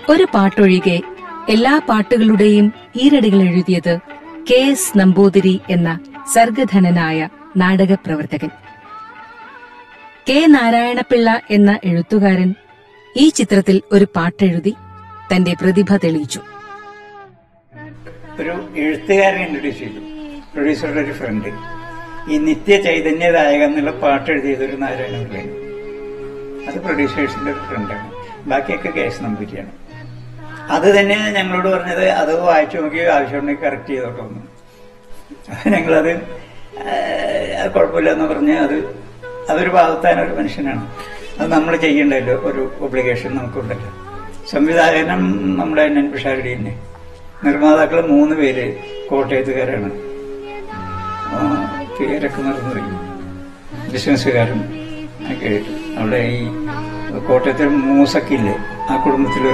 ഒരു പാട്ടൊഴികെ എല്ലാ പാട്ടുകളുടെയും ഈരടികൾ എഴുതിയത് കെ എസ് നമ്പൂതിരി എന്ന സർഗധനനായ നാടകപ്രവർത്തകൻ കെ നാരായണപിള്ള എന്ന എഴുത്തുകാരൻ ഈ ചിത്രത്തിൽ ഒരു പാട്ടെഴുതി തന്റെ പ്രതിഭ തെളിയിച്ചു ഒരു എഴുത്തുകാരനെ ഇൻട്രൊഡ്യൂസ് ചെയ്തു പ്രൊഡ്യൂസറുടെ ഒരു ഫ്രണ്ട് ഈ നിത്യ ചൈതന്യദായക എന്നുള്ള പാട്ട് എഴുതിയത് ഒരു നാരായണ പിള്ളയാണ് അത് പ്രൊഡ്യൂസേഴ്സിന്റെ ഒരു ഫ്രണ്ടാണ് ബാക്കിയൊക്കെ കേസ് നമ്പൂരിയാണ് അത് തന്നെ ഞങ്ങളോട് പറഞ്ഞത് അത് വായിച്ചു നോക്കി ആവശ്യമുണ്ടെങ്കിൽ കറക്റ്റ് ചെയ്തോട്ടോ എന്ന് അത് ഞങ്ങളത് ഏഹ്, അത് കുഴപ്പമില്ല എന്ന് പറഞ്ഞ് അത് അതൊരു ഭാഗത്താൻ ഒരു മനുഷ്യനാണ് അത് നമ്മൾ ചെയ്യണ്ടല്ലോ ഒരു ഒബ്ലിഗേഷൻ നമുക്കുണ്ടല്ലോ സംവിധായകനം നമ്മുടെ എൻ പിഷാരടി തന്നെ നിർമ്മാതാക്കൾ മൂന്ന് പേര് കോട്ടയത്തുകാരാണ് ആ, പേരൊക്കെ മറന്നുപോയി ബിസിനസ്സുകാരും ഒക്കെ അവിടെ ഈ കോട്ടയത്തെ മൂസക്കില്ലേ ആ കുടുംബത്തിൽ